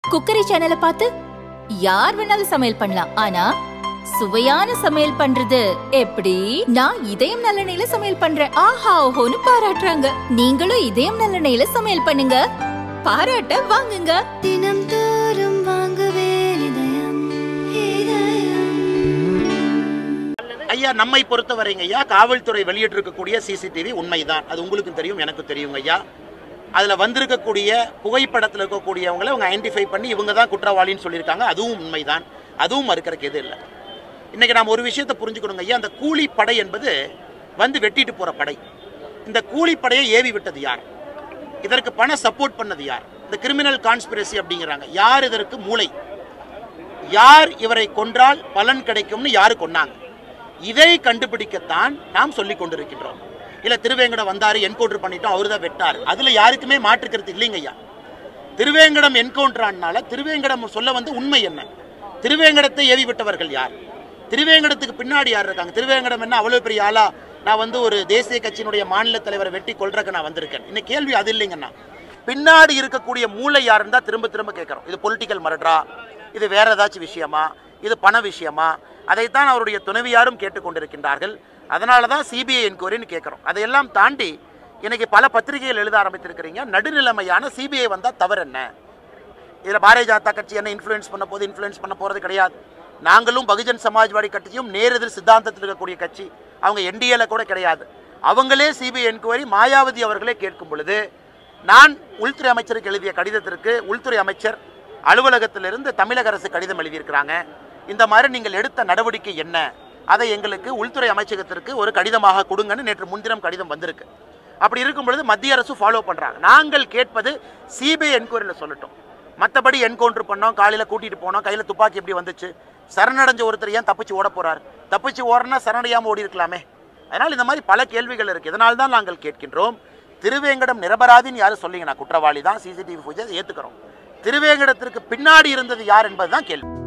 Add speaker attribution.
Speaker 1: cookery சேனலை பார்த்து யார் வேணாலும் சமையல் பண்ணலாம் ஆனா சுவையான சமையல் பண்றது எப்படி நான் இதயம் நல்லெண்ணெயில சமையல் பண்றேன் ஆஹா ஓஹோன்னு பாராட்டுறாங்க நீங்களும் இதயம் நல்லெண்ணெயில சமையல் பண்ணுங்க பாராட்ட வாங்குங்க
Speaker 2: தினம் தோறும் வாங்குவே இதயம் இதயம்
Speaker 3: ஐயா நம்மை பொறுத்தவரைங்க ஐயா காவல்துறை வெளியிட்டிருக்கக்கூடிய சிசிடிவி உண்மைதான் அது உங்களுக்கு தெரியும் எனக்கு தெரியுங்க ஐயா அதில் வந்திருக்கக்கூடிய புகைப்படத்தில் இருக்கக்கூடியவங்களை அவங்க ஐடென்டிஃபை பண்ணி இவங்க தான் குற்றவாளின்னு சொல்லியிருக்காங்க அதுவும் உண்மைதான் அதுவும் மறுக்கிறக்கு எது இல்லை இன்னைக்கு நாம் ஒரு விஷயத்தை புரிஞ்சுக்கணுங்க ஐயா அந்த கூலி படை என்பது வந்து வெட்டிட்டு போகிற படை இந்த கூலி படையை ஏவி விட்டது யார் இதற்கு பண சப்போர்ட் பண்ணது யார் இந்த கிரிமினல் கான்ஸ்பிரசி அப்படிங்கிறாங்க யார் இதற்கு மூளை யார் இவரை கொன்றால் பலன் கிடைக்கும்னு யாரு கொன்னாங்க இதை கண்டுபிடிக்கத்தான் நாம் சொல்லிக் கொண்டிருக்கின்றோம் இல்ல திருவேங்கடம் வந்தாரு என்கவுண்டர் பண்ணிட்டோம் அவரு தான் வெட்டார் அதுல யாருக்குமே மாற்றுக்கிறது இல்லைங்க ஐயா திருவேங்கடம் என்கவுண்டர் ஆனால திருவேங்கடம் சொல்ல வந்து உண்மை என்ன திருவேங்கடத்தை ஏவி விட்டவர்கள் யார் திருவேங்கடத்துக்கு பின்னாடி யார் இருக்காங்க திருவேங்கடம் என்ன அவ்வளவு பெரிய ஆளா நான் வந்து ஒரு தேசிய கட்சியினுடைய மாநில தலைவரை வெட்டி கொள்றதுக்கு நான் வந்திருக்கேன் இன்னைக்கு கேள்வி அது இல்லைங்கண்ணா பின்னாடி இருக்கக்கூடிய மூளை யாருன்னு தான் திரும்ப திரும்ப கேட்குறோம் இது பொலிட்டிக்கல் மரட்ரா இது வேற ஏதாச்சும் விஷயமா இது பண விஷயமா அதைத்தான் அவருடைய துணைவியாரும் கேட்டுக்கொண்டிருக்கின்றார்கள் அதனால தான் சிபிஐ என்கொயரின்னு கேட்குறோம் அதையெல்லாம் தாண்டி இன்னைக்கு பல பத்திரிகைகள் எழுத ஆரம்பித்திருக்கிறீங்க நடுநிலைமையான சிபிஐ வந்தால் தவறு என்ன இதில் பாரதிய ஜனதா கட்சி என்ன இன்ஃப்ளூயன்ஸ் பண்ண போது இன்ஃப்ளூயன்ஸ் பண்ண போகிறது கிடையாது நாங்களும் பகுஜன் சமாஜ்வாடி கட்சியும் நேரெதிர் சித்தாந்தத்தில் இருக்கக்கூடிய கட்சி அவங்க என்டிஏல கூட கிடையாது அவங்களே சிபிஐ என்கொயரி மாயாவதி அவர்களே கேட்கும் பொழுது நான் உள்துறை அமைச்சருக்கு எழுதிய கடிதத்திற்கு உள்துறை அமைச்சர் அலுவலகத்திலிருந்து தமிழக அரசு கடிதம் எழுதியிருக்கிறாங்க இந்த மாதிரி நீங்கள் எடுத்த நடவடிக்கை என்ன அதை எங்களுக்கு உள்துறை அமைச்சகத்திற்கு ஒரு கடிதமாக கொடுங்கன்னு நேற்று முன்தினம் கடிதம் வந்திருக்கு அப்படி இருக்கும் பொழுது மத்திய அரசு ஃபாலோ பண்ணுறாங்க நாங்கள் கேட்பது சிபிஐ என்கொயரியில் சொல்லட்டும் மற்றபடி என்கவுண்டர் பண்ணோம் காலையில் கூட்டிகிட்டு போனோம் கையில் துப்பாக்கி எப்படி வந்துச்சு சரணடைஞ்ச ஒருத்தர் ஏன் தப்பிச்சு ஓட போறார் தப்பிச்சு ஓடுனா சரணடையாமல் ஓடி இருக்கலாமே அதனால் இந்த மாதிரி பல கேள்விகள் இருக்குது இதனால் தான் நாங்கள் கேட்கின்றோம் திருவேங்கடம் நிரபராதின்னு யாரும் சொல்லிங்க நான் குற்றவாளி தான் சிசிடிவி பூஜை ஏற்றுக்கிறோம் திருவேங்கடத்திற்கு பின்னாடி இருந்தது யார் என்பதுதான் கேள்வி